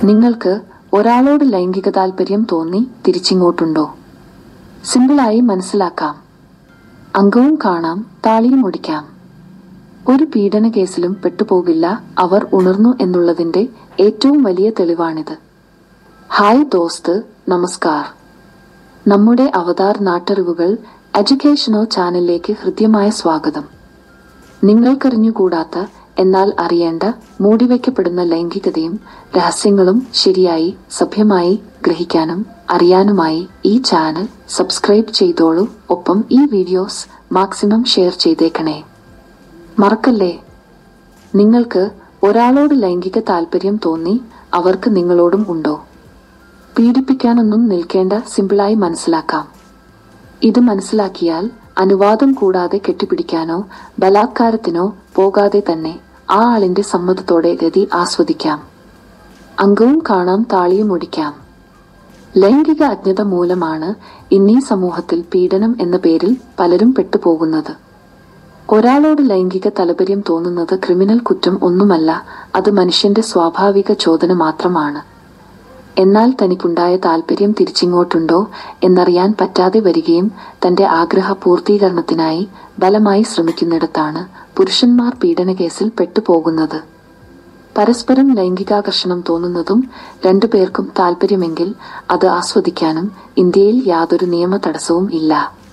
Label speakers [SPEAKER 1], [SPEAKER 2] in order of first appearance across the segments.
[SPEAKER 1] നിങ്ങൾക്ക് ഒരാളോട് ലൈംഗിക താല്പര്യം തോന്നി തിരിച്ചിങ്ങോട്ടുണ്ടോ സിമ്പിളായി മനസ്സിലാക്കാം അംഗവും കാണാം താളിയും ഒടിക്കാം ഒരു പീഡന കേസിലും പെട്ടുപോകില്ല അവർ ഉണർന്നു എന്നുള്ളതിന്റെ ഏറ്റവും വലിയ തെളിവാണിത് ഹായ് ദോസ്ത് നമസ്കാർ നമ്മുടെ അവതാർ നാട്ടറിവുകൾ എഡ്യൂക്കേഷനോ ചാനലിലേക്ക് ഹൃദ്യമായ സ്വാഗതം നിങ്ങൾക്കറിഞ്ഞുകൂടാത്ത എന്നാൽ അറിയേണ്ട മൂടിവെക്കപ്പെടുന്ന ലൈംഗികതയും രഹസ്യങ്ങളും ശരിയായി സഭ്യമായി ഗ്രഹിക്കാനും അറിയാനുമായി ഈ ചാനൽ സബ്സ്ക്രൈബ് ചെയ്തോളൂ ഒപ്പം ഈ വീഡിയോസ് മാക്സിമം ഷെയർ ചെയ്തേക്കണേ മറക്കല്ലേ നിങ്ങൾക്ക് ഒരാളോട് ലൈംഗിക താല്പര്യം തോന്നി അവർക്ക് നിങ്ങളോടും ഉണ്ടോ പീഡിപ്പിക്കാനൊന്നും നിൽക്കേണ്ട സിമ്പിളായി മനസ്സിലാക്കാം ഇത് മനസ്സിലാക്കിയാൽ അനുവാദം കൂടാതെ കെട്ടിപ്പിടിക്കാനോ ബലാത്കാരത്തിനോ പോകാതെ തന്നെ ആ ആളിന്റെ സമ്മതത്തോടെ രതി ആസ്വദിക്കാം അംഗവും കാണാം താളിയും ഒടിക്കാം ലൈംഗിക അജ്ഞത മൂലമാണ് ഇന്നീ സമൂഹത്തിൽ പീഡനം എന്ന പേരിൽ പലരും പെട്ടുപോകുന്നത് ഒരാളോട് ലൈംഗിക താല്പര്യം തോന്നുന്നത് ക്രിമിനൽ കുറ്റം ഒന്നുമല്ല അത് മനുഷ്യന്റെ സ്വാഭാവിക ചോദന മാത്രമാണ് എന്നാൽ തനിക്കുണ്ടായ താല്പര്യം തിരിച്ചിങ്ങോട്ടുണ്ടോ എന്നറിയാൻ പറ്റാതെ വരികയും തന്റെ ആഗ്രഹ പൂർത്തീകരണത്തിനായി ബലമായി ശ്രമിക്കുന്നിടത്താണ് പുരുഷന്മാർ പീഡനകേസിൽ പെട്ടുപോകുന്നത് പരസ്പരം ലൈംഗികാകർഷണം തോന്നുന്നതും രണ്ടുപേർക്കും താല്പര്യമെങ്കിൽ അത് ആസ്വദിക്കാനും ഇന്ത്യയിൽ യാതൊരു നിയമ തടസ്സവും ഇല്ല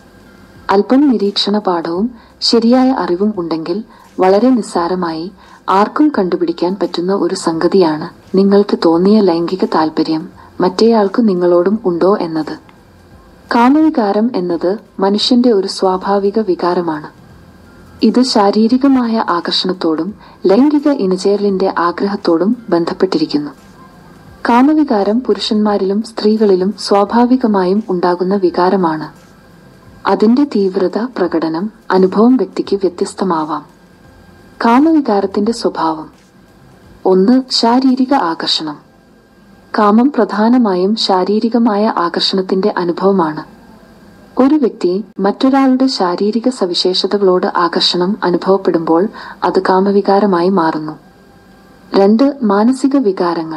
[SPEAKER 1] അല്പം നിരീക്ഷണ പാഠവും ശരിയായ അറിവും ഉണ്ടെങ്കിൽ വളരെ നിസ്സാരമായി ആർക്കും കണ്ടുപിടിക്കാൻ പറ്റുന്ന ഒരു സംഗതിയാണ് നിങ്ങൾക്ക് തോന്നിയ ലൈംഗിക താല്പര്യം മറ്റേയാൾക്ക് നിങ്ങളോടും ഉണ്ടോ എന്നത് കാമവികാരം എന്നത് മനുഷ്യന്റെ ഒരു സ്വാഭാവിക വികാരമാണ് ഇത് ശാരീരികമായ ആകർഷണത്തോടും ലൈംഗിക ഇണചേരലിന്റെ ആഗ്രഹത്തോടും ബന്ധപ്പെട്ടിരിക്കുന്നു കാമവികാരം പുരുഷന്മാരിലും സ്ത്രീകളിലും സ്വാഭാവികമായും ഉണ്ടാകുന്ന വികാരമാണ് അതിന്റെ തീവ്രത പ്രകടനം അനുഭവം വ്യക്തിക്ക് വ്യത്യസ്തമാവാം കാമവികാരത്തിന്റെ സ്വഭാവം ഒന്ന് ശാരീരിക ആകർഷണം കാമം പ്രധാനമായും ശാരീരികമായ ആകർഷണത്തിന്റെ അനുഭവമാണ് ഒരു വ്യക്തി മറ്റൊരാളുടെ ശാരീരിക സവിശേഷതകളോട് ആകർഷണം അനുഭവപ്പെടുമ്പോൾ അത് കാമവികാരമായി മാറുന്നു രണ്ട് മാനസിക വികാരങ്ങൾ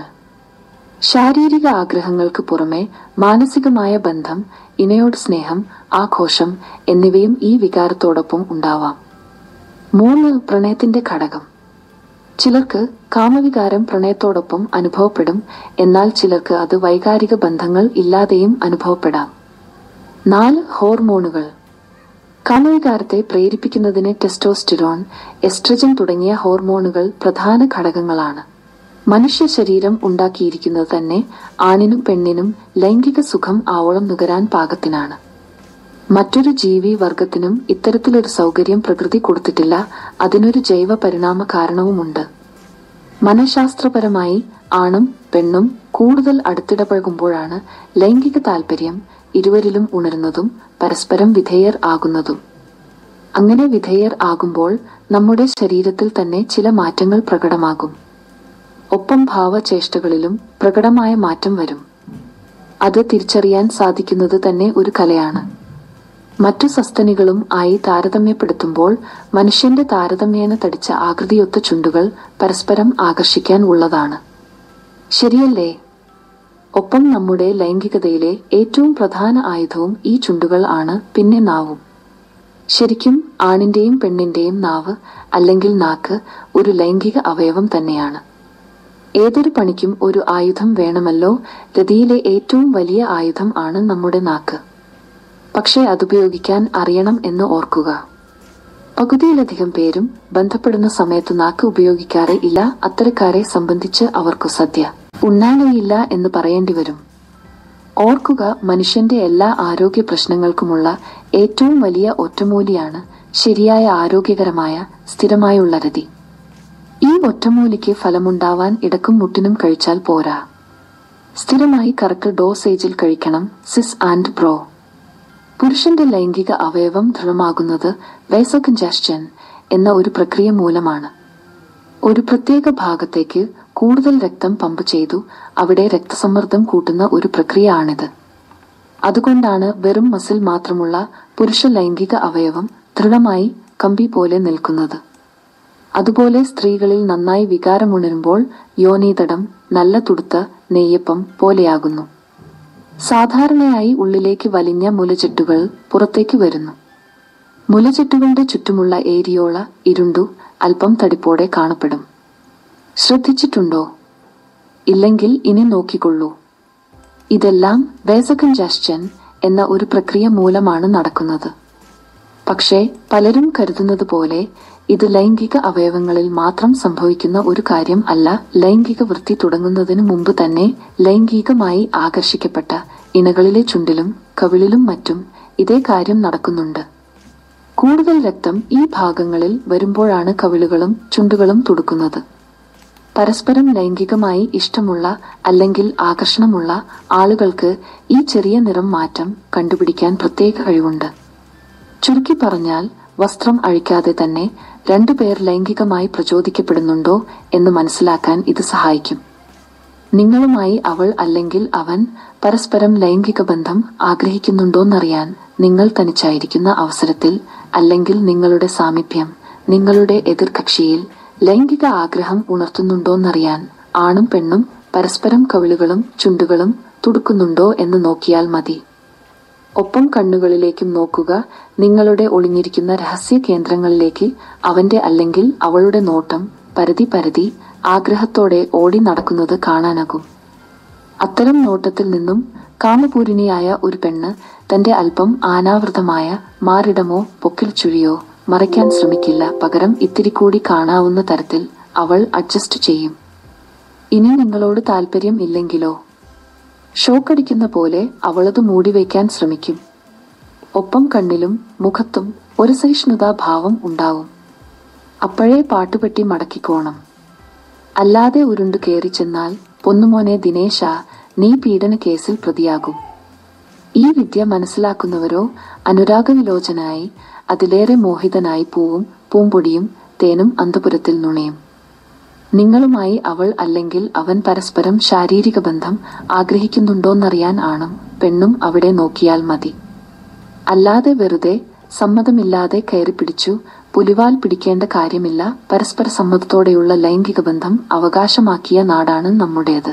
[SPEAKER 1] ശാരീരിക ആഗ്രഹങ്ങൾക്ക് പുറമെ മാനസികമായ ബന്ധം ഇണയോട് സ്നേഹം ആഘോഷം എന്നിവയും ഈ വികാരത്തോടൊപ്പം ഉണ്ടാവാം മൂന്ന് പ്രണയത്തിന്റെ ഘടകം ചിലർക്ക് കാമവികാരം പ്രണയത്തോടൊപ്പം അനുഭവപ്പെടും എന്നാൽ ചിലർക്ക് അത് വൈകാരിക ബന്ധങ്ങൾ ഇല്ലാതെയും അനുഭവപ്പെടാം നാല് ഹോർമോണുകൾ കാമവികാരത്തെ പ്രേരിപ്പിക്കുന്നതിന് ടെസ്റ്റോസ്റ്റിറോൺ എസ്ട്രജൻ തുടങ്ങിയ ഹോർമോണുകൾ പ്രധാന ഘടകങ്ങളാണ് മനുഷ്യ ശരീരം ഉണ്ടാക്കിയിരിക്കുന്നത് തന്നെ ആണിനും പെണ്ണിനും ലൈംഗിക സുഖം ആവോളം നുകരാൻ പാകത്തിനാണ് മറ്റൊരു ജീവി വർഗത്തിനും ഇത്തരത്തിലൊരു സൗകര്യം പ്രകൃതി കൊടുത്തിട്ടില്ല അതിനൊരു ജൈവ പരിണാമ കാരണവുമുണ്ട് മനഃശാസ്ത്രപരമായി ആണും പെണ്ണും കൂടുതൽ അടുത്തിടപഴകുമ്പോഴാണ് ലൈംഗിക താല്പര്യം ഇരുവരിലും ഉണരുന്നതും പരസ്പരം വിധേയർ ആകുന്നതും അങ്ങനെ വിധേയർ ആകുമ്പോൾ നമ്മുടെ ശരീരത്തിൽ തന്നെ ചില മാറ്റങ്ങൾ പ്രകടമാകും ഒപ്പം ഭാവചേഷ്ടകളിലും പ്രകടമായ മാറ്റം വരും അത് തിരിച്ചറിയാൻ സാധിക്കുന്നത് തന്നെ ഒരു കലയാണ് മറ്റു സസ്തനികളും ആയി താരതമ്യപ്പെടുത്തുമ്പോൾ മനുഷ്യന്റെ താരതമ്യേന തടിച്ച ആകൃതിയൊത്ത ചുണ്ടുകൾ പരസ്പരം ആകർഷിക്കാൻ ഉള്ളതാണ് ശരിയല്ലേ ഒപ്പം നമ്മുടെ ലൈംഗികതയിലെ ഏറ്റവും പ്രധാന ആയുധവും ഈ ചുണ്ടുകൾ ആണ് പിന്നെ നാവും ശരിക്കും ആണിന്റെയും പെണ്ണിന്റെയും നാവ് അല്ലെങ്കിൽ നാക്ക് ഒരു ലൈംഗിക അവയവം തന്നെയാണ് ഏതൊരു പണിക്കും ഒരു ആയുധം വേണമല്ലോ രതിയിലെ ഏറ്റവും വലിയ ആയുധം ആണ് നമ്മുടെ നാക്ക് പക്ഷേ അതുപയോഗിക്കാൻ അറിയണം എന്ന് ഓർക്കുക പകുതിയിലധികം പേരും ബന്ധപ്പെടുന്ന സമയത്ത് നാക്ക് ഉപയോഗിക്കാറേ ഇല്ല അത്തരക്കാരെ സംബന്ധിച്ച് അവർക്കു സദ്യ ഉണ്ണാനയില്ല എന്ന് പറയേണ്ടി വരും ഓർക്കുക മനുഷ്യന്റെ എല്ലാ ആരോഗ്യ പ്രശ്നങ്ങൾക്കുമുള്ള ഏറ്റവും വലിയ ഒറ്റമൂലിയാണ് ശരിയായ ആരോഗ്യകരമായ സ്ഥിരമായുള്ള രതി ഈ ഒറ്റമൂലിക്ക് ഫലമുണ്ടാവാൻ ഇടക്കും മുട്ടിനും കഴിച്ചാൽ പോരാ സ്ഥിരമായി കറക്റ്റ് ഡോസേജിൽ കഴിക്കണം സിസ് ആൻഡ് ബ്രോ പുരുഷന്റെ ലൈംഗിക അവയവം ദൃഢമാകുന്നത് വൈസോകഞ്ചാസ്റ്റൻ എന്ന ഒരു പ്രക്രിയ മൂലമാണ് ഒരു പ്രത്യേക ഭാഗത്തേക്ക് കൂടുതൽ രക്തം പമ്പ് ചെയ്തു അവിടെ രക്തസമ്മർദ്ദം കൂട്ടുന്ന ഒരു പ്രക്രിയ ആണിത് അതുകൊണ്ടാണ് വെറും മസിൽ മാത്രമുള്ള പുരുഷ ലൈംഗിക അവയവം ദൃഢമായി കമ്പി പോലെ നിൽക്കുന്നത് അതുപോലെ സ്ത്രീകളിൽ നന്നായി വികാരമുണരുമ്പോൾ യോനീതടം നല്ല തുടുത്ത നെയ്യപ്പം പോലെയാകുന്നു സാധാരണയായി ഉള്ളിലേക്ക് വലിഞ്ഞ മുലചെട്ടുകൾ പുറത്തേക്ക് വരുന്നു മുലചെട്ടുകളുടെ ചുറ്റുമുള്ള ഏരിയോള ഇരുണ്ടു അല്പം തടിപ്പോടെ കാണപ്പെടും ശ്രദ്ധിച്ചിട്ടുണ്ടോ ഇല്ലെങ്കിൽ ഇനി നോക്കിക്കൊള്ളൂ ഇതെല്ലാം വേസകഞ്ചാസ്റ്റൻ എന്ന ഒരു പ്രക്രിയ മൂലമാണ് നടക്കുന്നത് പക്ഷേ പലരും കരുതുന്നത് പോലെ ഇത് ലൈംഗിക അവയവങ്ങളിൽ മാത്രം സംഭവിക്കുന്ന ഒരു കാര്യം അല്ല ലൈംഗിക വൃത്തി തുടങ്ങുന്നതിന് മുമ്പ് തന്നെ ലൈംഗികമായി ആകർഷിക്കപ്പെട്ട ഇണകളിലെ ചുണ്ടിലും കവിളിലും മറ്റും ഇതേ കാര്യം നടക്കുന്നുണ്ട് കൂടുതൽ രക്തം ഈ ഭാഗങ്ങളിൽ വരുമ്പോഴാണ് കവിളുകളും ചുണ്ടുകളും തുടുക്കുന്നത് പരസ്പരം ലൈംഗികമായി ഇഷ്ടമുള്ള അല്ലെങ്കിൽ ആകർഷണമുള്ള ആളുകൾക്ക് ഈ ചെറിയ നിറം മാറ്റം കണ്ടുപിടിക്കാൻ പ്രത്യേക കഴിവുണ്ട് ചുരുക്കി പറഞ്ഞാൽ വസ്ത്രം അഴിക്കാതെ തന്നെ രണ്ടുപേർ ലൈംഗികമായി പ്രചോദിക്കപ്പെടുന്നുണ്ടോ എന്ന് മനസ്സിലാക്കാൻ ഇത് സഹായിക്കും നിങ്ങളുമായി അവൾ അല്ലെങ്കിൽ അവൻ പരസ്പരം ലൈംഗിക ബന്ധം ആഗ്രഹിക്കുന്നുണ്ടോന്നറിയാൻ നിങ്ങൾ തനിച്ചായിരിക്കുന്ന അവസരത്തിൽ അല്ലെങ്കിൽ നിങ്ങളുടെ സാമീപ്യം നിങ്ങളുടെ എതിർകക്ഷിയിൽ ലൈംഗിക ആഗ്രഹം ഉണർത്തുന്നുണ്ടോന്നറിയാൻ ആണും പെണ്ണും പരസ്പരം കവിളുകളും ചുണ്ടുകളും തുടുക്കുന്നുണ്ടോ എന്ന് നോക്കിയാൽ മതി ഒപ്പം കണ്ണുകളിലേക്കും നോക്കുക നിങ്ങളുടെ ഒളിഞ്ഞിരിക്കുന്ന രഹസ്യ കേന്ദ്രങ്ങളിലേക്ക് അവന്റെ അല്ലെങ്കിൽ അവളുടെ നോട്ടം പരതി പരതി ആഗ്രഹത്തോടെ ഓടി നടക്കുന്നത് കാണാനാകും അത്തരം നോട്ടത്തിൽ നിന്നും കാമപൂരിണിയായ ഒരു പെണ്ണ് തന്റെ അല്പം ആനാവൃതമായ മാറിടമോ പൊക്കിൽ ചുഴിയോ മറയ്ക്കാൻ ശ്രമിക്കില്ല പകരം ഇത്തിരി കൂടി കാണാവുന്ന തരത്തിൽ അവൾ അഡ്ജസ്റ്റ് ചെയ്യും ഇനി നിങ്ങളോട് താല്പര്യം ഇല്ലെങ്കിലോ ഷോക്കടിക്കുന്ന പോലെ അവളത് മൂടിവെക്കാൻ ശ്രമിക്കും ഒപ്പം കണ്ണിലും മുഖത്തും ഒരു സഹിഷ്ണുതാ ഭാവം ഉണ്ടാവും അപ്പോഴേ പാട്ടുപെട്ടി മടക്കിക്കോണം അല്ലാതെ ഉരുണ്ടു കയറി ചെന്നാൽ പൊന്നുമോനെ ദിനേശ നീ പീഡന കേസിൽ പ്രതിയാകും ഈ വിദ്യ മനസ്സിലാക്കുന്നവരോ അനുരാഗവിലോചനായി അതിലേറെ മോഹിതനായി പൂവും പൂമ്പൊടിയും തേനും അന്തപുരത്തിൽ നുണയും നിങ്ങളുമായി അവൾ അല്ലെങ്കിൽ അവൻ പരസ്പരം ശാരീരിക ബന്ധം ആഗ്രഹിക്കുന്നുണ്ടോന്നറിയാൻ ആണും പെണ്ണും അവിടെ നോക്കിയാൽ മതി അല്ലാതെ വെറുതെ സമ്മതമില്ലാതെ കയറി പിടിച്ചു പുലിവാൽ പിടിക്കേണ്ട കാര്യമില്ല പരസ്പര സമ്മതത്തോടെയുള്ള ലൈംഗിക ബന്ധം അവകാശമാക്കിയ നാടാണ് നമ്മുടേത്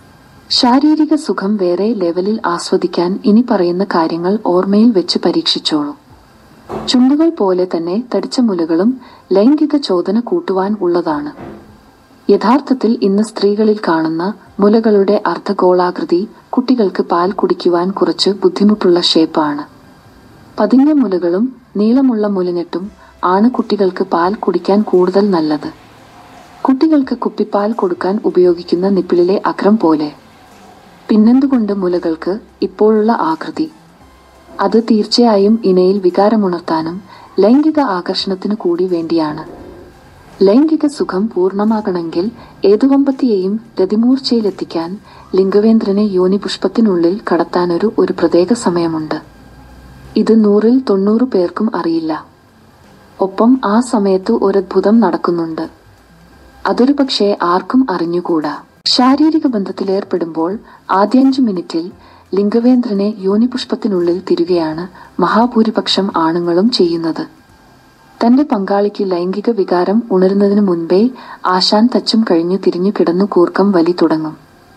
[SPEAKER 1] ശാരീരിക സുഖം വേറെ ലെവലിൽ ആസ്വദിക്കാൻ ഇനി പറയുന്ന കാര്യങ്ങൾ ഓർമ്മയിൽ വെച്ച് പരീക്ഷിച്ചോളൂ ചുണ്ടുകൾ പോലെ തന്നെ തടിച്ച മുലകളും ലൈംഗിക ചോദന കൂട്ടുവാൻ ഉള്ളതാണ് യഥാർത്ഥത്തിൽ ഇന്ന് സ്ത്രീകളിൽ കാണുന്ന മുലകളുടെ അർദ്ധഗോളാകൃതി കുട്ടികൾക്ക് പാൽ കുടിക്കുവാൻ കുറച്ച് ബുദ്ധിമുട്ടുള്ള ഷേപ്പാണ് പതിഞ്ഞ മുലകളും നീളമുള്ള മുലഞ്ഞെട്ടും ആണ് കുട്ടികൾക്ക് പാൽ കുടിക്കാൻ കൂടുതൽ നല്ലത് കുട്ടികൾക്ക് കുപ്പിപ്പാൽ കൊടുക്കാൻ ഉപയോഗിക്കുന്ന നിപ്പിളിലെ അഗ്രം പോലെ പിന്നെന്തുകൊണ്ട് മുലകൾക്ക് ഇപ്പോഴുള്ള ആകൃതി അത് തീർച്ചയായും ഇണയിൽ വികാരമുണർത്താനും ലൈംഗിക ആകർഷണത്തിനു കൂടി വേണ്ടിയാണ് ലൈംഗിക സുഖം പൂർണ്ണമാകണമെങ്കിൽ ഏതുവമ്പത്തിയെയും രതിമൂർച്ചയിലെത്തിക്കാൻ ലിംഗവേന്ദ്രനെ യോനിപുഷ്പത്തിനുള്ളിൽ കടത്താനൊരു ഒരു പ്രത്യേക സമയമുണ്ട് ഇത് നൂറിൽ തൊണ്ണൂറ് പേർക്കും അറിയില്ല ഒപ്പം ആ സമയത്ത് ഒരത്ഭുതം നടക്കുന്നുണ്ട് അതൊരു പക്ഷേ ആർക്കും അറിഞ്ഞുകൂടാ ശാരീരിക ബന്ധത്തിലേർപ്പെടുമ്പോൾ ആദ്യഞ്ചു മിനിറ്റിൽ ലിംഗവേന്ദ്രനെ യോനിപുഷ്പത്തിനുള്ളിൽ തിരുകയാണ് മഹാഭൂരിപക്ഷം ആണുങ്ങളും ചെയ്യുന്നത് തന്റെ പങ്കാളിക്ക് ലൈംഗിക വികാരം ഉണരുന്നതിനു മുൻപേ ആശാൻ തച്ചും കഴിഞ്ഞു തിരിഞ്ഞു കിടന്നു കൂർക്കം വലി തുടങ്ങും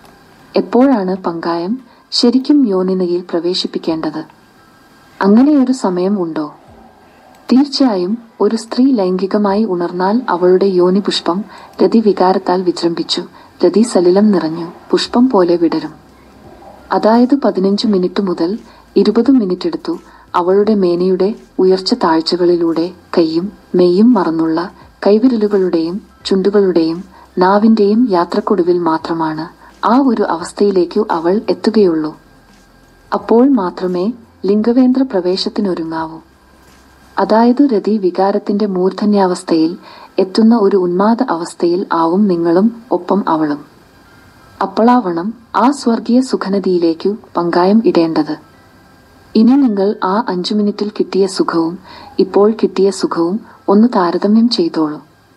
[SPEAKER 1] എപ്പോഴാണ് പങ്കായം ശരിക്കും യോനിനയിൽ പ്രവേശിപ്പിക്കേണ്ടത് അങ്ങനെയൊരു സമയം ഉണ്ടോ തീർച്ചയായും ഒരു സ്ത്രീ ലൈംഗികമായി ഉണർന്നാൽ അവളുടെ യോനി പുഷ്പം രതി വികാരത്താൽ വിജൃംഭിച്ചു രതി സലിലം നിറഞ്ഞു പുഷ്പം പോലെ വിടരും അതായത് പതിനഞ്ച് മിനിറ്റ് മുതൽ ഇരുപത് മിനിറ്റ് എടുത്തു അവളുടെ മേനയുടെ ഉയർച്ച താഴ്ചകളിലൂടെ കൈയും മെയ്യും മറന്നുള്ള കൈവിരലുകളുടെയും ചുണ്ടുകളുടെയും നാവിന്റെയും യാത്രക്കൊടുവിൽ മാത്രമാണ് ആ ഒരു അവസ്ഥയിലേക്കു അവൾ എത്തുകയുള്ളൂ അപ്പോൾ മാത്രമേ ലിംഗവേന്ദ്ര പ്രവേശത്തിനൊരുങ്ങാവൂ അതായത് രതി വികാരത്തിന്റെ മൂർധന്യാവസ്ഥയിൽ എത്തുന്ന ഒരു ഉന്മാദ അവസ്ഥയിൽ ആവും നിങ്ങളും ഒപ്പം അവളും അപ്പോളാവണം ആ സ്വർഗീയ സുഖനദിയിലേക്കു പങ്കായം ഇടേണ്ടത് ഇനി നിങ്ങൾ ആ അഞ്ചു മിനിറ്റിൽ കിട്ടിയ സുഖവും ഇപ്പോൾ കിട്ടിയ സുഖവും ഒന്ന് താരതമ്യം ചെയ്തോളൂ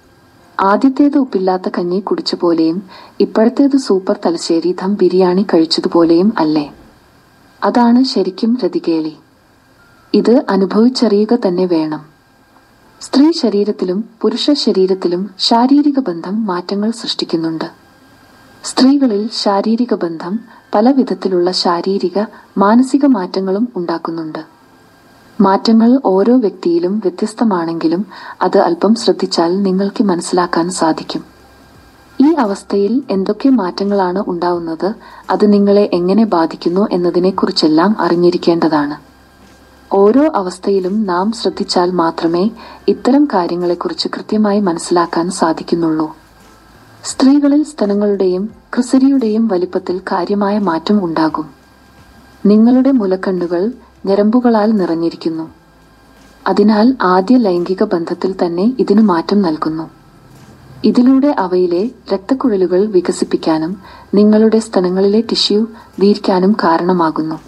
[SPEAKER 1] ആദ്യത്തേത് ഉപ്പില്ലാത്ത കഞ്ഞി കുടിച്ച പോലെയും ഇപ്പോഴത്തേത് സൂപ്പർ തലശ്ശേരി ദം ബിരിയാണി കഴിച്ചതുപോലെയും അല്ലേ അതാണ് ശരിക്കും രതികേളി ഇത് അനുഭവിച്ചറിയുക തന്നെ വേണം സ്ത്രീ ശരീരത്തിലും പുരുഷ ശരീരത്തിലും ശാരീരിക ബന്ധം മാറ്റങ്ങൾ സൃഷ്ടിക്കുന്നുണ്ട് സ്ത്രീകളിൽ ശാരീരിക ബന്ധം പല വിധത്തിലുള്ള ശാരീരിക മാനസിക മാറ്റങ്ങളും ഉണ്ടാക്കുന്നുണ്ട് മാറ്റങ്ങൾ ഓരോ വ്യക്തിയിലും വ്യത്യസ്തമാണെങ്കിലും അത് അല്പം ശ്രദ്ധിച്ചാൽ നിങ്ങൾക്ക് മനസ്സിലാക്കാൻ സാധിക്കും ഈ അവസ്ഥയിൽ എന്തൊക്കെ മാറ്റങ്ങളാണ് ഉണ്ടാവുന്നത് അത് നിങ്ങളെ എങ്ങനെ ബാധിക്കുന്നു എന്നതിനെക്കുറിച്ചെല്ലാം അറിഞ്ഞിരിക്കേണ്ടതാണ് ഓരോ അവസ്ഥയിലും നാം ശ്രദ്ധിച്ചാൽ മാത്രമേ ഇത്തരം കാര്യങ്ങളെക്കുറിച്ച് കൃത്യമായി മനസ്സിലാക്കാൻ സാധിക്കുന്നുള്ളൂ സ്ത്രീകളിൽ സ്തനങ്ങളുടെയും ക്രിസരിയുടെയും വലിപ്പത്തിൽ കാര്യമായ മാറ്റം ഉണ്ടാകും നിങ്ങളുടെ മുലക്കണ്ണുകൾ ഞരമ്പുകളാൽ നിറഞ്ഞിരിക്കുന്നു അതിനാൽ ആദ്യ ലൈംഗിക ബന്ധത്തിൽ തന്നെ ഇതിനു മാറ്റം നൽകുന്നു ഇതിലൂടെ അവയിലെ രക്തക്കുഴലുകൾ വികസിപ്പിക്കാനും നിങ്ങളുടെ സ്തനങ്ങളിലെ ടിഷ്യൂ വീർക്കാനും കാരണമാകുന്നു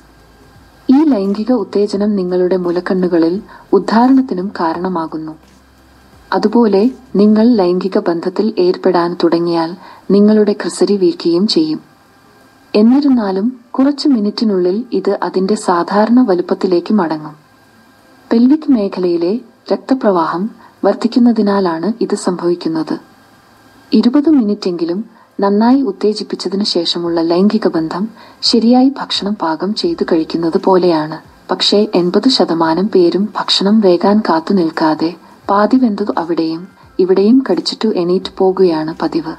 [SPEAKER 1] ഈ ലൈംഗിക ഉത്തേജനം നിങ്ങളുടെ മുലക്കണ്ണുകളിൽ ഉദ്ധാരണത്തിനും കാരണമാകുന്നു അതുപോലെ നിങ്ങൾ ലൈംഗിക ബന്ധത്തിൽ ഏർപ്പെടാൻ തുടങ്ങിയാൽ നിങ്ങളുടെ ക്രിസരി വീർക്കുകയും ചെയ്യും എന്നിരുന്നാലും കുറച്ച് മിനിറ്റിനുള്ളിൽ ഇത് അതിന്റെ സാധാരണ വലുപ്പത്തിലേക്ക് മടങ്ങും പെൽവിക് മേഖലയിലെ രക്തപ്രവാഹം വർദ്ധിക്കുന്നതിനാലാണ് ഇത് സംഭവിക്കുന്നത് ഇരുപത് മിനിറ്റെങ്കിലും നന്നായി ഉത്തേജിപ്പിച്ചതിനു ശേഷമുള്ള ലൈംഗിക ബന്ധം ശരിയായി ഭക്ഷണം പാകം ചെയ്തു കഴിക്കുന്നത് പോലെയാണ് പക്ഷേ എൺപത് ശതമാനം പേരും ഭക്ഷണം വേകാൻ കാത്തു നിൽക്കാതെ പാതി വെന്തതു അവിടെയും ഇവിടെയും കടിച്ചിട്ടു എണീറ്റ് പോകുകയാണ് പതിവ്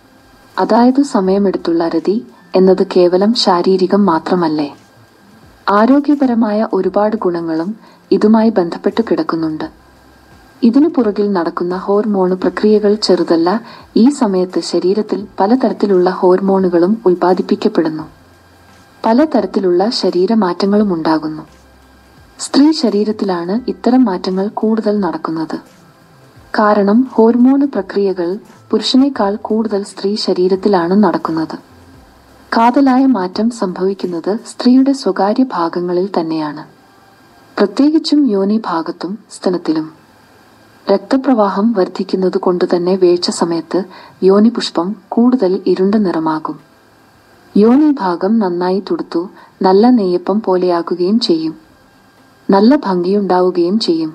[SPEAKER 1] അതായത് സമയമെടുത്തുള്ള രതി എന്നത് കേവലം ശാരീരികം മാത്രമല്ലേ ആരോഗ്യപരമായ ഒരുപാട് ഗുണങ്ങളും ഇതുമായി ബന്ധപ്പെട്ടു കിടക്കുന്നുണ്ട് ഇതിനു പുറകിൽ നടക്കുന്ന ഹോർമോണ് പ്രക്രിയകൾ ചെറുതല്ല ഈ സമയത്ത് ശരീരത്തിൽ പലതരത്തിലുള്ള ഹോർമോണുകളും ഉൽപ്പാദിപ്പിക്കപ്പെടുന്നു പലതരത്തിലുള്ള ശരീരമാറ്റങ്ങളും ഉണ്ടാകുന്നു സ്ത്രീ ശരീരത്തിലാണ് ഇത്തരം മാറ്റങ്ങൾ കൂടുതൽ നടക്കുന്നത് കാരണം ഹോർമോണ് പ്രക്രിയകൾ പുരുഷനേക്കാൾ കൂടുതൽ സ്ത്രീ ശരീരത്തിലാണ് നടക്കുന്നത് കാതലായ മാറ്റം സംഭവിക്കുന്നത് സ്ത്രീയുടെ സ്വകാര്യ ഭാഗങ്ങളിൽ തന്നെയാണ് പ്രത്യേകിച്ചും യോനി ഭാഗത്തും സ്തനത്തിലും രക്തപ്രവാഹം വർദ്ധിക്കുന്നത് കൊണ്ടുതന്നെ വീഴ്ച സമയത്ത് യോനി പുഷ്പം കൂടുതൽ ഇരുണ്ട നിറമാകും യോനി ഭാഗം നന്നായി തുടുത്തു നല്ല നെയ്യപ്പം പോലെയാകുകയും ചെയ്യും നല്ല ഭംഗിയുണ്ടാവുകയും ചെയ്യും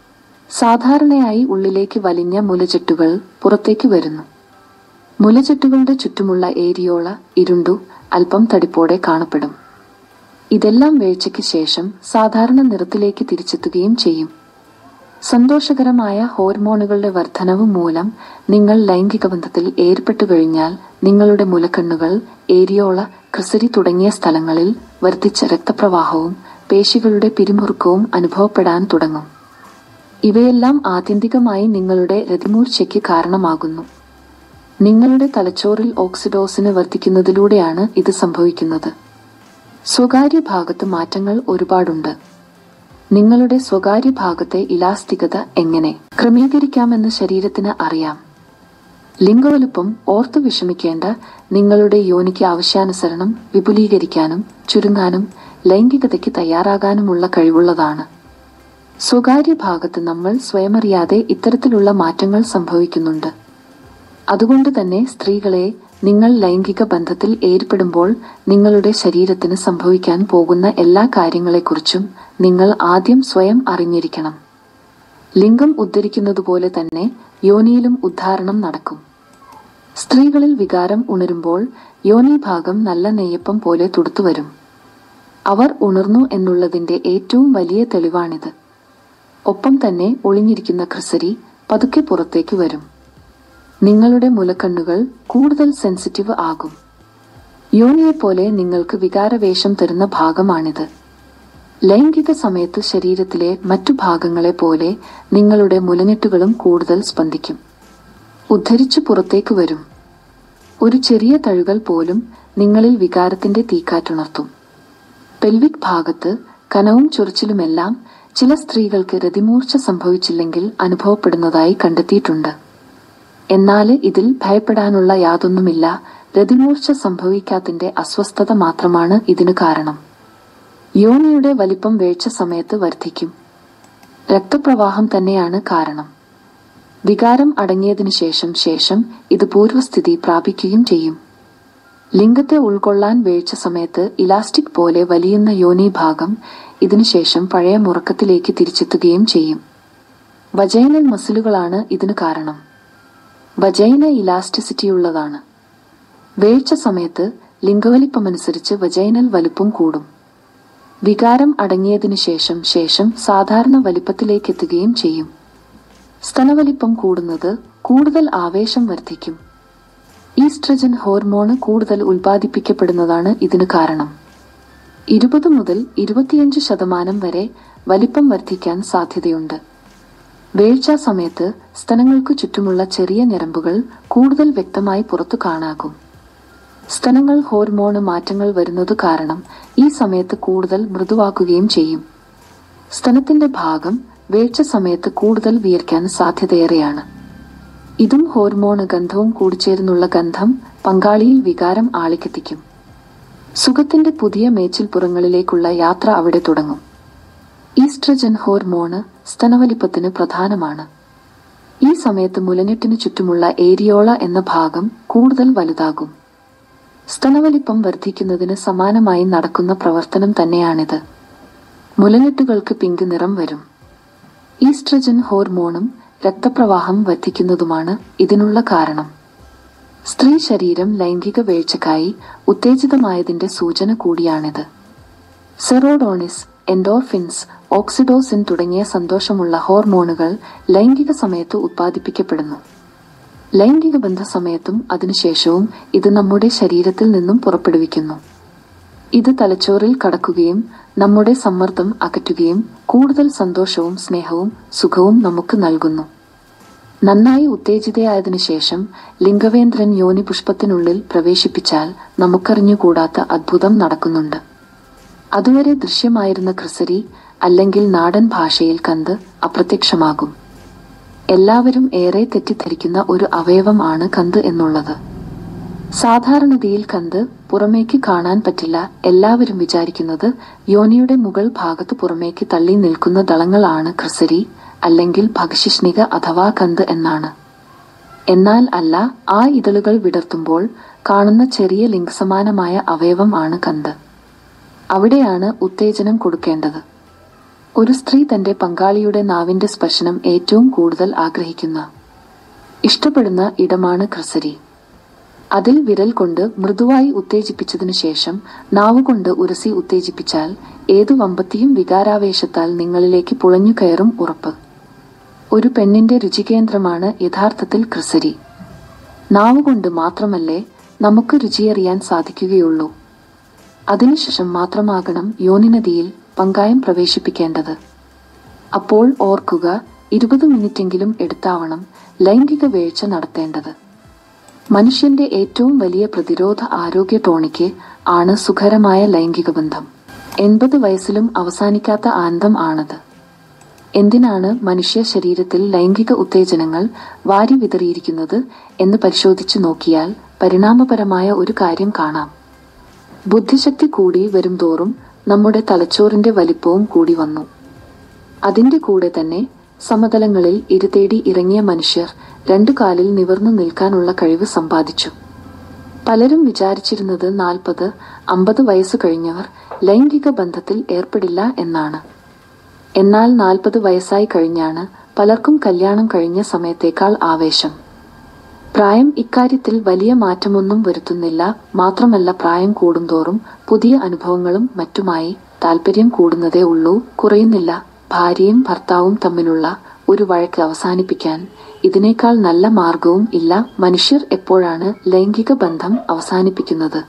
[SPEAKER 1] സാധാരണയായി ഉള്ളിലേക്ക് വലിഞ്ഞ മുലചെട്ടുകൾ പുറത്തേക്ക് വരുന്നു മുലചെട്ടുകളുടെ ചുറ്റുമുള്ള ഏരിയോള ഇരുണ്ടു അല്പം തടിപ്പോടെ കാണപ്പെടും ഇതെല്ലാം വീഴ്ചയ്ക്ക് ശേഷം സാധാരണ നിറത്തിലേക്ക് തിരിച്ചെത്തുകയും ചെയ്യും സന്തോഷകരമായ ഹോർമോണുകളുടെ വർധനവ് മൂലം നിങ്ങൾ ലൈംഗിക ബന്ധത്തിൽ ഏർപ്പെട്ടു കഴിഞ്ഞാൽ നിങ്ങളുടെ മുലക്കണ്ണുകൾ ഏരിയോള ക്രിസരി തുടങ്ങിയ സ്ഥലങ്ങളിൽ വർദ്ധിച്ച രക്തപ്രവാഹവും പേശികളുടെ പിരിമുറുക്കവും അനുഭവപ്പെടാൻ തുടങ്ങും ഇവയെല്ലാം ആത്യന്തികമായി നിങ്ങളുടെ രതിമൂർച്ചയ്ക്ക് കാരണമാകുന്നു നിങ്ങളുടെ തലച്ചോറിൽ ഓക്സിഡോസിന് വർദ്ധിക്കുന്നതിലൂടെയാണ് ഇത് സംഭവിക്കുന്നത് സ്വകാര്യ ഭാഗത്ത് മാറ്റങ്ങൾ ഒരുപാടുണ്ട് നിങ്ങളുടെ സ്വകാര്യ ഭാഗത്തെ ഇലാസ്തികത എങ്ങനെ ക്രമീകരിക്കാമെന്ന് ശരീരത്തിന് അറിയാം ലിംഗവലുപ്പം ഓർത്തു വിഷമിക്കേണ്ട നിങ്ങളുടെ യോനിക്ക് ആവശ്യാനുസരണം വിപുലീകരിക്കാനും ചുരുങ്ങാനും ലൈംഗികതയ്ക്ക് തയ്യാറാകാനുമുള്ള കഴിവുള്ളതാണ് സ്വകാര്യ ഭാഗത്ത് നമ്മൾ സ്വയമറിയാതെ ഇത്തരത്തിലുള്ള മാറ്റങ്ങൾ സംഭവിക്കുന്നുണ്ട് അതുകൊണ്ട് തന്നെ സ്ത്രീകളെ നിങ്ങൾ ലൈംഗിക ബന്ധത്തിൽ ഏർപ്പെടുമ്പോൾ നിങ്ങളുടെ ശരീരത്തിന് സംഭവിക്കാൻ പോകുന്ന എല്ലാ കാര്യങ്ങളെക്കുറിച്ചും നിങ്ങൾ ആദ്യം സ്വയം അറിഞ്ഞിരിക്കണം ലിംഗം ഉദ്ധരിക്കുന്നതുപോലെ തന്നെ യോനിയിലും ഉദ്ധാരണം നടക്കും സ്ത്രീകളിൽ വികാരം ഉണരുമ്പോൾ യോനി ഭാഗം നല്ല നെയ്യപ്പം പോലെ തുടുത്തുവരും അവർ ഉണർന്നു എന്നുള്ളതിന്റെ ഏറ്റവും വലിയ തെളിവാണിത് ഒപ്പം തന്നെ ഒളിഞ്ഞിരിക്കുന്ന ക്രിസരി പതുക്കെ പുറത്തേക്ക് വരും നിങ്ങളുടെ മുലക്കണ്ണുകൾ കൂടുതൽ സെൻസിറ്റീവ് ആകും യോനിയെപ്പോലെ നിങ്ങൾക്ക് വികാരവേഷം തരുന്ന ഭാഗമാണിത് ലൈംഗിക സമയത്ത് ശരീരത്തിലെ മറ്റു ഭാഗങ്ങളെ പോലെ നിങ്ങളുടെ മുലഞ്ഞെട്ടുകളും കൂടുതൽ സ്പന്ദിക്കും ഉദ്ധരിച്ചു പുറത്തേക്ക് വരും ഒരു ചെറിയ തഴുകൽ പോലും നിങ്ങളിൽ വികാരത്തിന്റെ തീക്കാറ്റുണർത്തും പെൽവിക് ഭാഗത്ത് കനവും ചൊറിച്ചിലുമെല്ലാം ചില സ്ത്രീകൾക്ക് രതിമൂർച്ച സംഭവിച്ചില്ലെങ്കിൽ അനുഭവപ്പെടുന്നതായി കണ്ടെത്തിയിട്ടുണ്ട് എന്നാൽ ഇതിൽ ഭയപ്പെടാനുള്ള യാതൊന്നുമില്ല രതിമൂർച്ച സംഭവിക്കാത്തിന്റെ അസ്വസ്ഥത മാത്രമാണ് ഇതിനു കാരണം യോനിയുടെ വലിപ്പം വീഴ്ച സമയത്ത് വർദ്ധിക്കും രക്തപ്രവാഹം തന്നെയാണ് കാരണം വികാരം അടങ്ങിയതിനു ശേഷം ശേഷം ഇത് പൂർവ്വസ്ഥിതി പ്രാപിക്കുകയും ചെയ്യും ലിംഗത്തെ ഉൾക്കൊള്ളാൻ വീഴ്ച സമയത്ത് ഇലാസ്റ്റിക് പോലെ വലിയുന്ന യോനി ഭാഗം ഇതിനുശേഷം പഴയ മുറക്കത്തിലേക്ക് തിരിച്ചെത്തുകയും ചെയ്യും വജൈനൽ മസിലുകളാണ് ഇതിന് കാരണം വജൈന ഇലാസ്റ്റിസിറ്റിയുള്ളതാണ് വേഴ്ച സമയത്ത് ലിംഗവലിപ്പമനുസരിച്ച് വജൈനൽ വലുപ്പം കൂടും വികാരം അടങ്ങിയതിനു ശേഷം ശേഷം സാധാരണ വലിപ്പത്തിലേക്കെത്തുകയും ചെയ്യും സ്തനവലിപ്പം കൂടുന്നത് കൂടുതൽ ആവേശം വർദ്ധിക്കും ഈസ്ട്രജൻ ഹോർമോണ് കൂടുതൽ ഉൽപ്പാദിപ്പിക്കപ്പെടുന്നതാണ് ഇതിന് കാരണം ഇരുപത് മുതൽ ഇരുപത്തിയഞ്ച് ശതമാനം വരെ വലിപ്പം വർദ്ധിക്കാൻ സാധ്യതയുണ്ട് വേഴ്ച സമയത്ത് സ്തനങ്ങൾക്കു ചുറ്റുമുള്ള ചെറിയ ഞരമ്പുകൾ കൂടുതൽ വ്യക്തമായി പുറത്തു കാണാകും സ്തനങ്ങൾ ഹോർമോണ് മാറ്റങ്ങൾ വരുന്നതു കാരണം ഈ സമയത്ത് കൂടുതൽ മൃദുവാക്കുകയും ചെയ്യും സ്തനത്തിന്റെ ഭാഗം വേഴ്ച സമയത്ത് കൂടുതൽ വിയർക്കാൻ സാധ്യതയേറെയാണ് ഇതും ഹോർമോണ് ഗന്ധവും കൂടിച്ചേർന്നുള്ള ഗന്ധം പങ്കാളിയിൽ വികാരം ആളിക്കെത്തിക്കും സുഖത്തിന്റെ പുതിയ മേച്ചിൽപ്പുറങ്ങളിലേക്കുള്ള യാത്ര അവിടെ തുടങ്ങും ഈസ്ട്രജൻ ഹോർമോണ് സ്തനവലിപ്പത്തിന് പ്രധാനമാണ് ഈ സമയത്ത് മുലഞ്ഞെട്ടിനു ചുറ്റുമുള്ള ഏരിയോള എന്ന ഭാഗം കൂടുതൽ വലുതാകും സ്തനവലിപ്പം വർദ്ധിക്കുന്നതിന് സമാനമായി നടക്കുന്ന പ്രവർത്തനം തന്നെയാണിത് മുലഞ്ഞെട്ടുകൾക്ക് പിങ്ക് നിറം വരും ഈസ്ട്രജൻ ഹോർമോണും രക്തപ്രവാഹം വർദ്ധിക്കുന്നതുമാണ് ഇതിനുള്ള കാരണം സ്ത്രീ ശരീരം ലൈംഗിക വീഴ്ചക്കായി ഉത്തേജിതമായതിന്റെ സൂചന കൂടിയാണിത് സെറോഡോണിസ് എൻഡോർഫിൻസ് ഓക്സിഡോസിൻ തുടങ്ങിയ സന്തോഷമുള്ള ഹോർമോണുകൾ ലൈംഗിക സമയത്ത് ഉത്പാദിപ്പിക്കപ്പെടുന്നു ലൈംഗിക ബന്ധ സമയത്തും അതിനുശേഷവും ഇത് നമ്മുടെ ശരീരത്തിൽ നിന്നും പുറപ്പെടുവിക്കുന്നു ഇത് തലച്ചോറിൽ കടക്കുകയും നമ്മുടെ സമ്മർദ്ദം അകറ്റുകയും കൂടുതൽ സന്തോഷവും സ്നേഹവും സുഖവും നമുക്ക് നൽകുന്നു നന്നായി ഉത്തേജിതയായതിനു ശേഷം ലിംഗവേന്ദ്രൻ യോനി പുഷ്പത്തിനുള്ളിൽ പ്രവേശിപ്പിച്ചാൽ നമുക്കറിഞ്ഞുകൂടാത്ത അത്ഭുതം നടക്കുന്നുണ്ട് അതുവരെ ദൃശ്യമായിരുന്ന ക്രിസരി അല്ലെങ്കിൽ നാടൻ ഭാഷയിൽ കന്ത് അപ്രത്യക്ഷമാകും എല്ലാവരും ഏറെ തെറ്റിദ്ധരിക്കുന്ന ഒരു അവയവം ആണ് കന്ത് എന്നുള്ളത് സാധാരണതയിൽ കന്ത് പുറമേക്ക് കാണാൻ പറ്റില്ല എല്ലാവരും വിചാരിക്കുന്നത് യോനിയുടെ മുകൾ ഭാഗത്ത് പുറമേക്ക് തള്ളി നിൽക്കുന്ന ദളങ്ങളാണ് ക്രിസരി അല്ലെങ്കിൽ ഭഗശിഷ്ണിക അഥവാ കന്ത് എന്നാണ് എന്നാൽ അല്ല ആ ഇതളുകൾ വിടർത്തുമ്പോൾ കാണുന്ന ചെറിയ ലിംഗസമാനമായ അവയവം ആണ് കന്ത് അവിടെയാണ് ഉത്തേജനം കൊടുക്കേണ്ടത് ഒരു സ്ത്രീ തന്റെ പങ്കാളിയുടെ നാവിന്റെ സ്പർശനം ഏറ്റവും കൂടുതൽ ആഗ്രഹിക്കുന്ന ഇഷ്ടപ്പെടുന്ന ഇടമാണ് ക്രിസരി അതിൽ വിരൽ കൊണ്ട് മൃദുവായി ഉത്തേജിപ്പിച്ചതിനു ശേഷം നാവുകൊണ്ട് ഉരസി ഉത്തേജിപ്പിച്ചാൽ ഏതു വമ്പത്തിയും വികാരാവേശത്താൽ നിങ്ങളിലേക്ക് പുളഞ്ഞു കയറും ഉറപ്പ് ഒരു പെണ്ണിന്റെ രുചികേന്ദ്രമാണ് യഥാർത്ഥത്തിൽ ക്രിസരി നാവുകൊണ്ട് മാത്രമല്ലേ നമുക്ക് രുചിയറിയാൻ സാധിക്കുകയുള്ളൂ അതിനുശേഷം മാത്രമാകണം യോനിനദിയിൽ പങ്കായം പ്രവേശിപ്പിക്കേണ്ടത് അപ്പോൾ ഓർക്കുക ഇരുപത് മിനിറ്റെങ്കിലും എടുത്താവണം ലൈംഗിക വീഴ്ച നടത്തേണ്ടത് മനുഷ്യന്റെ ഏറ്റവും വലിയ പ്രതിരോധ ആരോഗ്യ ടോണിക്ക് ആണ് സുഖകരമായ ലൈംഗിക ബന്ധം എൺപത് വയസ്സിലും അവസാനിക്കാത്ത ആനന്ദം ആണത് എന്തിനാണ് മനുഷ്യ ശരീരത്തിൽ ലൈംഗിക ഉത്തേജനങ്ങൾ വാരി വിതറിയിരിക്കുന്നത് എന്ന് പരിശോധിച്ചു നോക്കിയാൽ പരിണാമപരമായ ഒരു കാര്യം കാണാം ബുദ്ധിശക്തി കൂടി വരുംതോറും നമ്മുടെ തലച്ചോറിന്റെ വലിപ്പവും കൂടി വന്നു അതിന്റെ കൂടെ തന്നെ സമതലങ്ങളിൽ ഇരുതേടി ഇറങ്ങിയ മനുഷ്യർ രണ്ടു കാലിൽ നിവർന്നു നിൽക്കാനുള്ള കഴിവ് സമ്പാദിച്ചു പലരും വിചാരിച്ചിരുന്നത് നാൽപ്പത് അമ്പത് വയസ്സ് കഴിഞ്ഞവർ ലൈംഗിക ബന്ധത്തിൽ ഏർപ്പെടില്ല എന്നാണ് എന്നാൽ നാൽപ്പത് വയസ്സായി കഴിഞ്ഞാണ് പലർക്കും കല്യാണം കഴിഞ്ഞ സമയത്തേക്കാൾ ആവേശം പ്രായം ഇക്കാര്യത്തിൽ വലിയ മാറ്റമൊന്നും വരുത്തുന്നില്ല മാത്രമല്ല പ്രായം കൂടുന്തോറും പുതിയ അനുഭവങ്ങളും മറ്റുമായി താല്പര്യം കൂടുന്നതേ ഉള്ളൂ കുറയുന്നില്ല ഭാര്യയും ഭർത്താവും തമ്മിലുള്ള ഒരു വഴക്ക് അവസാനിപ്പിക്കാൻ ഇതിനേക്കാൾ നല്ല മാർഗവും ഇല്ല മനുഷ്യർ എപ്പോഴാണ് ലൈംഗിക ബന്ധം അവസാനിപ്പിക്കുന്നത്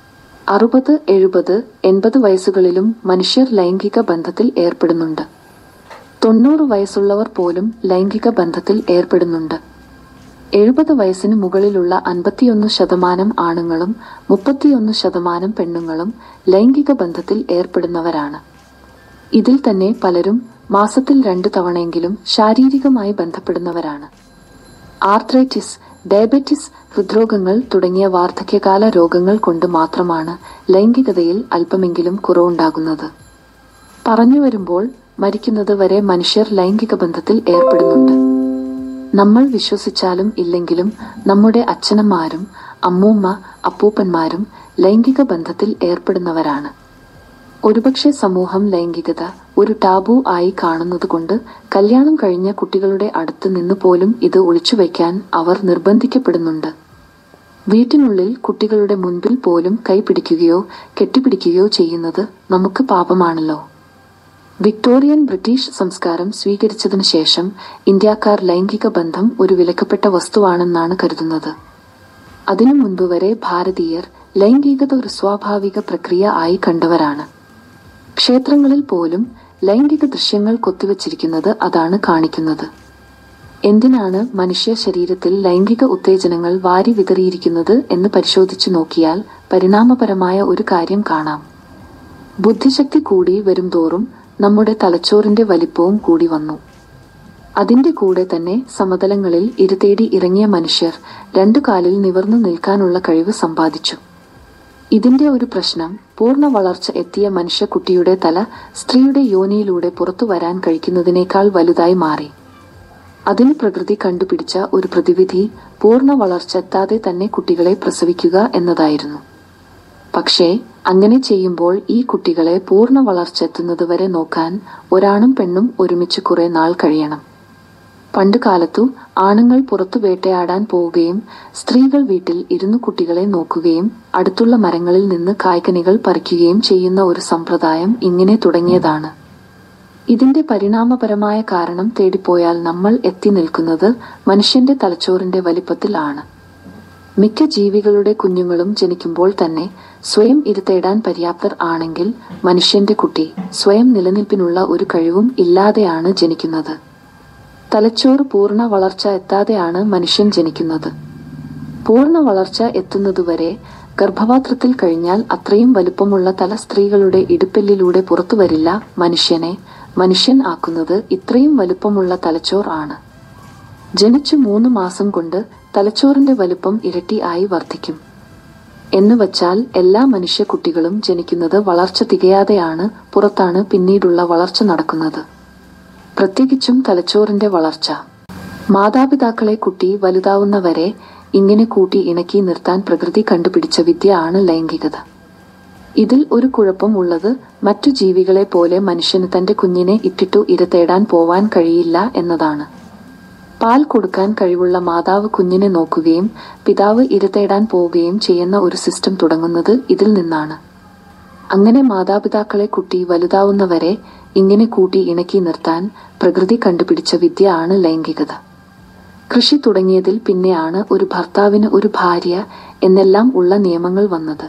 [SPEAKER 1] അറുപത് എഴുപത് എൺപത് വയസ്സുകളിലും മനുഷ്യർ ലൈംഗിക ബന്ധത്തിൽ ഏർപ്പെടുന്നുണ്ട് തൊണ്ണൂറ് വയസ്സുള്ളവർ പോലും ലൈംഗിക ബന്ധത്തിൽ ഏർപ്പെടുന്നുണ്ട് എഴുപത് വയസ്സിന് മുകളിലുള്ള അൻപത്തിയൊന്ന് ശതമാനം ആണുങ്ങളും മുപ്പത്തിയൊന്ന് ശതമാനം പെണ്ണുങ്ങളും ലൈംഗിക ബന്ധത്തിൽ ഏർപ്പെടുന്നവരാണ് ഇതിൽ തന്നെ പലരും മാസത്തിൽ രണ്ടു തവണയെങ്കിലും ശാരീരികമായി ബന്ധപ്പെടുന്നവരാണ് ആർത്രൈറ്റിസ് ഡയബറ്റിസ് ഹൃദ്രോഗങ്ങൾ തുടങ്ങിയ വാർദ്ധക്യകാല രോഗങ്ങൾ കൊണ്ട് മാത്രമാണ് ലൈംഗികതയിൽ അല്പമെങ്കിലും കുറവുണ്ടാകുന്നത് പറഞ്ഞു വരുമ്പോൾ മരിക്കുന്നത് വരെ മനുഷ്യർ ലൈംഗിക ബന്ധത്തിൽ ഏർപ്പെടുന്നുണ്ട് നമ്മൾ വിശ്വസിച്ചാലും ഇല്ലെങ്കിലും നമ്മുടെ അച്ഛനമ്മമാരും അമ്മൂമ്മ അപ്പൂപ്പന്മാരും ലൈംഗിക ബന്ധത്തിൽ ഏർപ്പെടുന്നവരാണ് ഒരുപക്ഷെ സമൂഹം ലൈംഗികത ഒരു ടാബു ആയി കാണുന്നതുകൊണ്ട് കല്യാണം കഴിഞ്ഞ കുട്ടികളുടെ അടുത്ത് നിന്ന് പോലും ഇത് ഒളിച്ചുവയ്ക്കാൻ അവർ നിർബന്ധിക്കപ്പെടുന്നുണ്ട് വീട്ടിനുള്ളിൽ കുട്ടികളുടെ മുൻപിൽ പോലും കൈപിടിക്കുകയോ കെട്ടിപ്പിടിക്കുകയോ ചെയ്യുന്നത് നമുക്ക് പാപമാണല്ലോ വിക്ടോറിയൻ ബ്രിട്ടീഷ് സംസ്കാരം സ്വീകരിച്ചതിനു ശേഷം ഇന്ത്യക്കാർ ലൈംഗിക ബന്ധം ഒരു വിലക്കപ്പെട്ട വസ്തുവാണെന്നാണ് കരുതുന്നത് അതിനു മുൻപ് വരെ ഭാരതീയർ ലൈംഗികത ഒരു സ്വാഭാവിക പ്രക്രിയ ആയി കണ്ടവരാണ് ക്ഷേത്രങ്ങളിൽ പോലും ലൈംഗിക ദൃശ്യങ്ങൾ കൊത്തിവച്ചിരിക്കുന്നത് അതാണ് കാണിക്കുന്നത് എന്തിനാണ് മനുഷ്യ ശരീരത്തിൽ ലൈംഗിക ഉത്തേജനങ്ങൾ വാരി വിതറിയിരിക്കുന്നത് എന്ന് പരിശോധിച്ചു നോക്കിയാൽ പരിണാമപരമായ ഒരു കാര്യം കാണാം ബുദ്ധിശക്തി കൂടി വരുംതോറും നമ്മുടെ തലച്ചോറിന്റെ വലിപ്പവും കൂടി വന്നു അതിന്റെ കൂടെ തന്നെ സമതലങ്ങളിൽ ഇരുതേടി ഇറങ്ങിയ മനുഷ്യർ രണ്ടു കാലിൽ നിവർന്നു നിൽക്കാനുള്ള കഴിവ് സമ്പാദിച്ചു ഇതിന്റെ ഒരു പ്രശ്നം പൂർണ്ണ വളർച്ച എത്തിയ മനുഷ്യക്കുട്ടിയുടെ തല സ്ത്രീയുടെ യോനിയിലൂടെ പുറത്തു വരാൻ കഴിക്കുന്നതിനേക്കാൾ വലുതായി മാറി അതിന് പ്രകൃതി കണ്ടുപിടിച്ച ഒരു പ്രതിവിധി പൂർണ്ണ വളർച്ച എത്താതെ തന്നെ കുട്ടികളെ പ്രസവിക്കുക എന്നതായിരുന്നു പക്ഷേ അങ്ങനെ ചെയ്യുമ്പോൾ ഈ കുട്ടികളെ പൂർണ്ണ വളർച്ച എത്തുന്നതുവരെ നോക്കാൻ ഒരാണും പെണ്ണും ഒരുമിച്ച് കുറെ നാൾ കഴിയണം പണ്ട് കാലത്തു ആണുങ്ങൾ പുറത്തു വേട്ടയാടാൻ പോവുകയും സ്ത്രീകൾ വീട്ടിൽ ഇരുന്നു കുട്ടികളെ നോക്കുകയും അടുത്തുള്ള മരങ്ങളിൽ നിന്ന് കായ്കനികൾ പറിക്കുകയും ചെയ്യുന്ന ഒരു സമ്പ്രദായം ഇങ്ങനെ തുടങ്ങിയതാണ് ഇതിന്റെ പരിണാമപരമായ കാരണം തേടിപ്പോയാൽ നമ്മൾ എത്തി നിൽക്കുന്നത് മനുഷ്യന്റെ തലച്ചോറിന്റെ വലിപ്പത്തിൽ ആണ് മിക്ക ജീവികളുടെ കുഞ്ഞുങ്ങളും ജനിക്കുമ്പോൾ തന്നെ സ്വയം ഇരുത്തേടാൻ പര്യാപ്തർ ആണെങ്കിൽ മനുഷ്യന്റെ കുട്ടി സ്വയം നിലനിൽപ്പിനുള്ള ഒരു കഴിവും ഇല്ലാതെയാണ് ജനിക്കുന്നത് തലച്ചോറ് പൂർണ്ണ വളർച്ച എത്താതെയാണ് മനുഷ്യൻ ജനിക്കുന്നത് പൂർണ്ണ വളർച്ച എത്തുന്നതുവരെ ഗർഭപാത്രത്തിൽ കഴിഞ്ഞാൽ അത്രയും വലുപ്പമുള്ള തല സ്ത്രീകളുടെ ഇടുപ്പെല്ലിലൂടെ പുറത്തു വരില്ല മനുഷ്യനെ മനുഷ്യൻ ആക്കുന്നത് ഇത്രയും വലുപ്പമുള്ള തലച്ചോർ ആണ് ജനിച്ചു മൂന്ന് മാസം കൊണ്ട് തലച്ചോറിന്റെ വലുപ്പം ഇരട്ടി ആയി വർദ്ധിക്കും എന്ന് വച്ചാൽ എല്ലാ മനുഷ്യ കുട്ടികളും ജനിക്കുന്നത് വളർച്ച തികയാതെയാണ് പുറത്താണ് പിന്നീടുള്ള വളർച്ച നടക്കുന്നത് പ്രത്യേകിച്ചും തലച്ചോറിന്റെ വളർച്ച മാതാപിതാക്കളെ കുട്ടി വലുതാവുന്നവരെ ഇങ്ങനെ കൂട്ടി ഇണക്കി നിർത്താൻ പ്രകൃതി കണ്ടുപിടിച്ച വിദ്യ ആണ് ലൈംഗികത ഇതിൽ ഒരു കുഴപ്പം ഉള്ളത് മറ്റു ജീവികളെ പോലെ മനുഷ്യന് തന്റെ കുഞ്ഞിനെ ഇട്ടിട്ടു ഇര തേടാൻ പോവാൻ കഴിയില്ല എന്നതാണ് പാൽ കൊടുക്കാൻ കഴിവുള്ള മാതാവ് കുഞ്ഞിനെ നോക്കുകയും പിതാവ് ഇര തേടാൻ പോവുകയും ചെയ്യുന്ന ഒരു സിസ്റ്റം തുടങ്ങുന്നത് ഇതിൽ നിന്നാണ് അങ്ങനെ മാതാപിതാക്കളെ കുട്ടി വലുതാവുന്നവരെ ഇങ്ങനെ കൂട്ടി ഇണക്കി നിർത്താൻ പ്രകൃതി കണ്ടുപിടിച്ച വിദ്യ ആണ് ലൈംഗികത കൃഷി തുടങ്ങിയതിൽ പിന്നെയാണ് ഒരു ഭർത്താവിന് ഒരു ഭാര്യ എന്നെല്ലാം ഉള്ള നിയമങ്ങൾ വന്നത്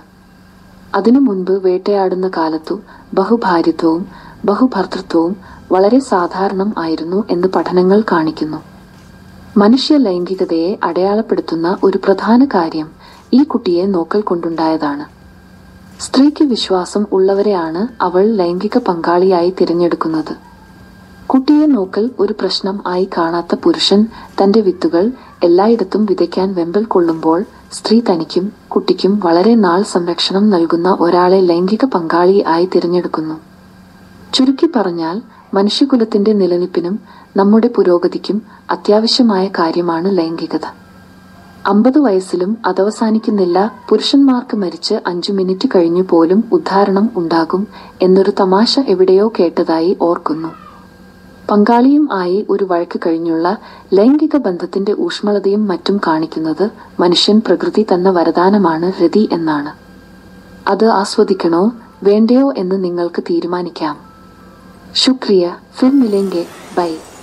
[SPEAKER 1] അതിനു മുൻപ് വേട്ടയാടുന്ന കാലത്തു ബഹുഭാര്യത്വവും ബഹുഭർത്തൃത്വവും വളരെ സാധാരണം ആയിരുന്നു എന്ന് പഠനങ്ങൾ കാണിക്കുന്നു മനുഷ്യ ലൈംഗികതയെ അടയാളപ്പെടുത്തുന്ന ഒരു പ്രധാന കാര്യം ഈ കുട്ടിയെ നോക്കൽ കൊണ്ടുണ്ടായതാണ് സ്ത്രീക്ക് വിശ്വാസം ഉള്ളവരെയാണ് അവൾ ലൈംഗിക പങ്കാളിയായി തിരഞ്ഞെടുക്കുന്നത് കുട്ടിയെ നോക്കൽ ഒരു പ്രശ്നം ആയി കാണാത്ത പുരുഷൻ തന്റെ വിത്തുകൾ എല്ലായിടത്തും വിതയ്ക്കാൻ വെമ്പൽ കൊള്ളുമ്പോൾ സ്ത്രീ തനിക്കും കുട്ടിക്കും വളരെ നാൾ സംരക്ഷണം നൽകുന്ന ഒരാളെ ലൈംഗിക പങ്കാളി ആയി തിരഞ്ഞെടുക്കുന്നു ചുരുക്കി പറഞ്ഞാൽ മനുഷ്യകുലത്തിന്റെ നിലനിൽപ്പിനും നമ്മുടെ പുരോഗതിക്കും അത്യാവശ്യമായ കാര്യമാണ് ലൈംഗികത അമ്പത് വയസ്സിലും അതവസാനിക്കുന്നില്ല പുരുഷന്മാർക്ക് മരിച്ച് അഞ്ചു മിനിറ്റ് കഴിഞ്ഞു പോലും ഉദ്ധാരണം ഉണ്ടാകും എന്നൊരു തമാശ എവിടെയോ കേട്ടതായി ഓർക്കുന്നു പങ്കാളിയും ആയി ഒരു വഴക്ക് കഴിഞ്ഞുള്ള ലൈംഗിക ബന്ധത്തിന്റെ ഊഷ്മളതയും മറ്റും കാണിക്കുന്നത് മനുഷ്യൻ പ്രകൃതി തന്ന വരദാനമാണ് രതി എന്നാണ് അത് ആസ്വദിക്കണോ വേണ്ടയോ എന്ന് നിങ്ങൾക്ക് തീരുമാനിക്കാം ശുക്രിയ ഫിർ മിലെങ്കെ ബൈ